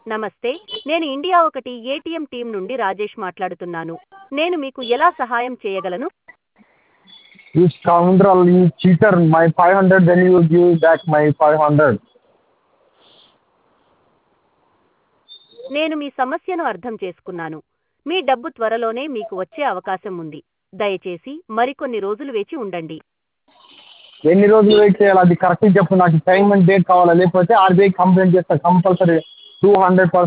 నమస్తే నేను ఇండియా ఒకటి ఏటీఎం టీం నుండి రాజేష్ మాట్లాడుతున్నాను నేను మీకు ఎలా సహాయం చేయగలను You scoundrel, you cheater, my 500, then you give back my 500. నేను మీ సమస్యను అర్థం చేసుకున్నాను మీ డబ్బు త్వరలోనే మీకు వచ్చే అవకాశం ఉంది దయచేసి మరికొన్ని రోజులు వేచి ఉండండి ఎన్ని రోజులు వెయిట్ చేయాలి అది కరెక్ట్గా చెప్పు నాకు పేమెంట్ డేట్ కావాలి లేకపోతే ఆర్బీఐ కంప్లైంట్ చేస్తా కంపల్సరీ టూ హండ్రెడ్